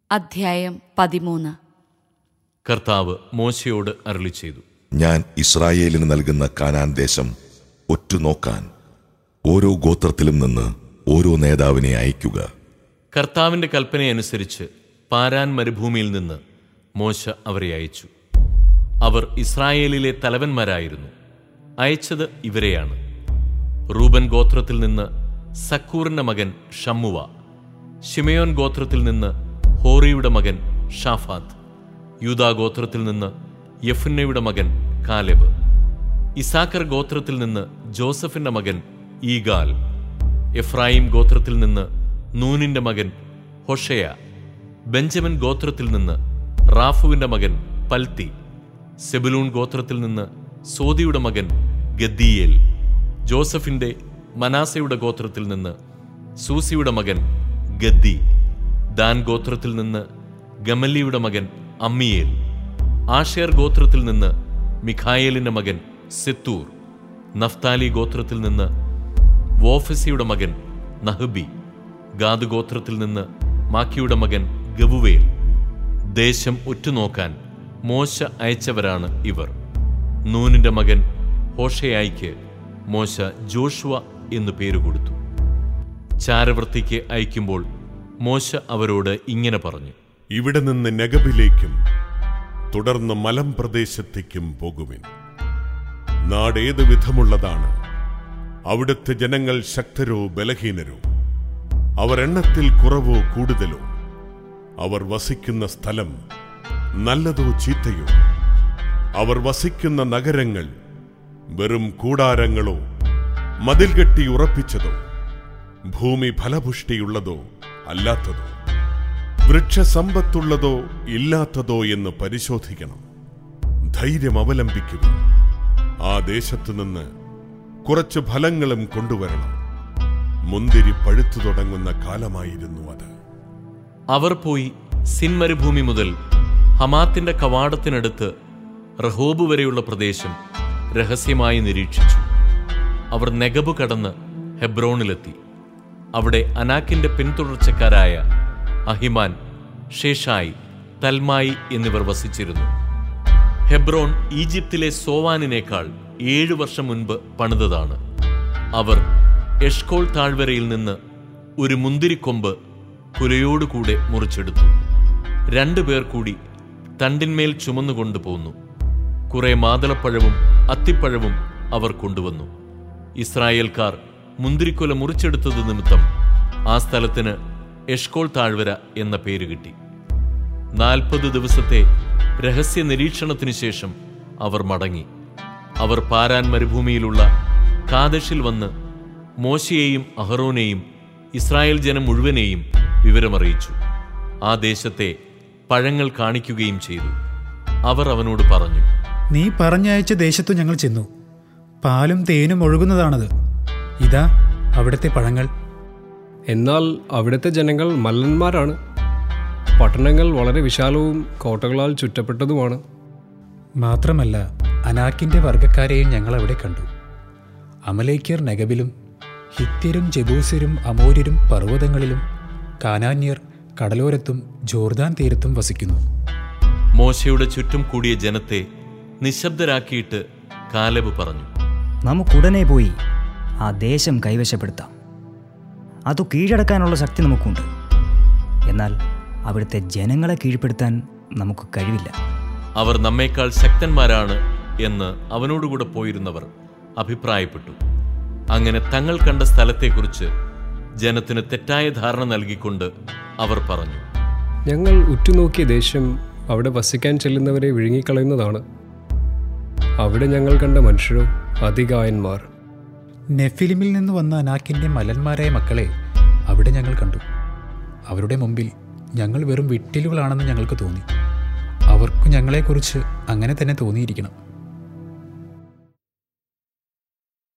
അധ്യായം പതിമൂന്ന് കർത്താവ് മോശയോട് അരുളി ചെയ്തു ഞാൻ ഇസ്രായേലിന് നൽകുന്ന കാനാൻ ദേശം ഒറ്റുനോക്കാൻ ഓരോ ഗോത്രത്തിലും നിന്ന് ഓരോ നേതാവിനെ അയക്കുക കർത്താവിന്റെ കൽപ്പനയനുസരിച്ച് പാരാൻ മരുഭൂമിയിൽ നിന്ന് മോശ അവരെ അയച്ചു അവർ ഇസ്രായേലിലെ തലവന്മാരായിരുന്നു അയച്ചത് ഇവരെയാണ് റൂബൻ ഗോത്രത്തിൽ നിന്ന് സക്കൂറിന്റെ മകൻ ഷമ്മുവ ഷിമയോൻ ഗോത്രത്തിൽ നിന്ന് ഹോറിയുടെ മകൻ ഷാഫാത്ത് യൂദാ ഗോത്രത്തിൽ നിന്ന് യഫുന്നയുടെ മകൻ കാലെബ് ഇസാക്കർ ഗോത്രത്തിൽ നിന്ന് ജോസഫിന്റെ മകൻ ഈഗാൽ എഫ്രായിം ഗോത്രത്തിൽ നിന്ന് നൂനിന്റെ മകൻ ഹൊഷയ ബെഞ്ചമിൻ ഗോത്രത്തിൽ നിന്ന് റാഫുവിന്റെ മകൻ പൽത്തി സെബുലൂൺ ഗോത്രത്തിൽ നിന്ന് സോദിയുടെ മകൻ ഗദ്ദിയേൽ ജോസഫിന്റെ മനാസയുടെ ഗോത്രത്തിൽ നിന്ന് സൂസിയുടെ മകൻ ഗദ്ദി ദാൻ ഗോത്രത്തിൽ നിന്ന് ഗമല്ലിയുടെ മകൻ അമ്മിയേൽ ആഷേർ ഗോത്രത്തിൽ നിന്ന് മിഖായേലിന്റെ മകൻ സെത്തൂർ നഫ്താലി ഗോത്രത്തിൽ നിന്ന് വോഫസിയുടെ മകൻ നഹബി ഗാദ് ഗോത്രത്തിൽ നിന്ന് മാക്കിയുടെ മകൻ ഗവുവേൽ ദേശം ഉറ്റുനോക്കാൻ മോശ അയച്ചവരാണ് ഇവർ നൂനിന്റെ മകൻ ഹോഷയായിക്ക് മോശ ജോഷുവ എന്നു പേര് കൊടുത്തു ചാരവൃത്തിക്ക് അയക്കുമ്പോൾ മോശ അവരോട് ഇങ്ങനെ പറഞ്ഞു ഇവിടെ നിന്ന് നെഗബിലേക്കും തുടർന്ന് മലമ്പ്രദേശത്തേക്കും പോകുവിൻ നാടേത് വിധമുള്ളതാണ് അവിടുത്തെ ജനങ്ങൾ ശക്തരോ ബലഹീനരോ അവർ എണ്ണത്തിൽ കുറവോ കൂടുതലോ അവർ വസിക്കുന്ന സ്ഥലം നല്ലതോ ചീത്തയോ അവർ വസിക്കുന്ന നഗരങ്ങൾ വെറും കൂടാരങ്ങളോ മതിൽ കെട്ടി ഉറപ്പിച്ചതോ ഭൂമി ഫലപുഷ്ടിയുള്ളതോ അല്ലാത്തതോ വൃക്ഷസമ്പത്തുള്ളതോ ഇല്ലാത്തതോ എന്ന് പരിശോധിക്കണം ധൈര്യം അവലംബിക്കുക ആ ദേശത്തു നിന്ന് കുറച്ച് ഫലങ്ങളും കൊണ്ടുവരണം മുന്തിരി പഴുത്തു തുടങ്ങുന്ന കാലമായിരുന്നു അത് അവർ പോയി സിൻ മരുഭൂമി മുതൽ ഹമാത്തിന്റെ കവാടത്തിനടുത്ത് റഹോബ് വരെയുള്ള പ്രദേശം രഹസ്യമായി നിരീക്ഷിച്ചു അവർ നെഗബ് കടന്ന് ഹെബ്രോണിലെത്തി അവിടെ അനാക്കിന്റെ പിന്തുടർച്ചക്കാരായ അഹിമാൻ ഷേഷായി തൽമായി എന്നിവർ വസിച്ചിരുന്നു ഹെബ്രോൺ ഈജിപ്തിലെ സോവാനിനേക്കാൾ ഏഴു വർഷം മുൻപ് പണിതതാണ് അവർ എഷ്കോൾ താഴ്വരയിൽ നിന്ന് ഒരു മുന്തിരിക്കൊമ്പ് കുലയോടുകൂടെ മുറിച്ചെടുത്തു രണ്ടുപേർ കൂടി തണ്ടിന്മേൽ ചുമന്നുകൊണ്ട് പോന്നു കുറെ മാതളപ്പഴവും അത്തിപ്പഴവും അവർ കൊണ്ടുവന്നു ഇസ്രായേൽക്കാർ മുന്തിരിക്കൊല മുറിച്ചെടുത്തത് നിമിത്തം ആ സ്ഥലത്തിന് എഷ്കോൾ താഴ്വര എന്ന പേര് കിട്ടി നാൽപ്പത് ദിവസത്തെ രഹസ്യ നിരീക്ഷണത്തിനു ശേഷം അവർ മടങ്ങി അവർ പാരാൻ മരുഭൂമിയിലുള്ള കാദഷിൽ വന്ന് മോശയെയും അഹറോനെയും ഇസ്രായേൽ ജനം മുഴുവനെയും വിവരമറിയിച്ചു ആ ദേശത്തെ പഴങ്ങൾ കാണിക്കുകയും ചെയ്തു അവർ അവനോട് പറഞ്ഞു നീ പറഞ്ഞയച്ച ദേശത്തു ഞങ്ങൾ ചെന്നു പാലും തേനും ഒഴുകുന്നതാണത് ഇതാ അവിടുത്തെ പഴങ്ങൾ എന്നാൽ അവിടുത്തെ ജനങ്ങൾ മല്ലന്മാരാണ് പട്ടണങ്ങൾ വളരെ വിശാലവും കോട്ടകളാൽ ചുറ്റപ്പെട്ടതുമാണ് മാത്രമല്ല അനാക്കിന്റെ വർഗക്കാരെയും ഞങ്ങൾ അവിടെ കണ്ടു അമലേക്യർ നെഗബിലും ഹിത്യരും ജബൂസരും അമോര്യരും പർവ്വതങ്ങളിലും കാനാന്യർ കടലോരത്തും ജോർദാൻ തീരത്തും വസിക്കുന്നു മോശയുടെ ചുറ്റും കൂടിയ ജനത്തെ നിശബ്ദരാക്കിയിട്ട് കാലബ് പറഞ്ഞു നമുക്കുടനെ പോയി ആ ദേശം കൈവശപ്പെടുത്താം അതു കീഴടക്കാനുള്ള ശക്തി നമുക്കുണ്ട് എന്നാൽ അവിടുത്തെ ജനങ്ങളെ കീഴ്പ്പെടുത്താൻ നമുക്ക് കഴിവില്ല അവർ നമ്മേക്കാൾ ശക്തന്മാരാണ് എന്ന് അവനോടുകൂടെ പോയിരുന്നവർ അഭിപ്രായപ്പെട്ടു അങ്ങനെ തങ്ങൾ കണ്ട സ്ഥലത്തെക്കുറിച്ച് ജനത്തിന് തെറ്റായ ധാരണ നൽകിക്കൊണ്ട് അവർ പറഞ്ഞു ഞങ്ങൾ ഉറ്റുനോക്കിയ ദേശം അവിടെ വസിക്കാൻ ചെല്ലുന്നവരെ വിഴുങ്ങിക്കളയുന്നതാണ് അവിടെ ഞങ്ങൾ കണ്ട മനുഷ്യരോ അതികായന്മാർ നെഫിലിമിൽ നിന്ന് വന്ന അനാക്കിന്റെ മലന്മാരായ മക്കളെ അവിടെ ഞങ്ങൾ കണ്ടു അവരുടെ മുമ്പിൽ ഞങ്ങൾ വെറും വിട്ടിലുകളാണെന്ന് ഞങ്ങൾക്ക് തോന്നി അവർക്ക് ഞങ്ങളെക്കുറിച്ച് അങ്ങനെ തന്നെ തോന്നിയിരിക്കണം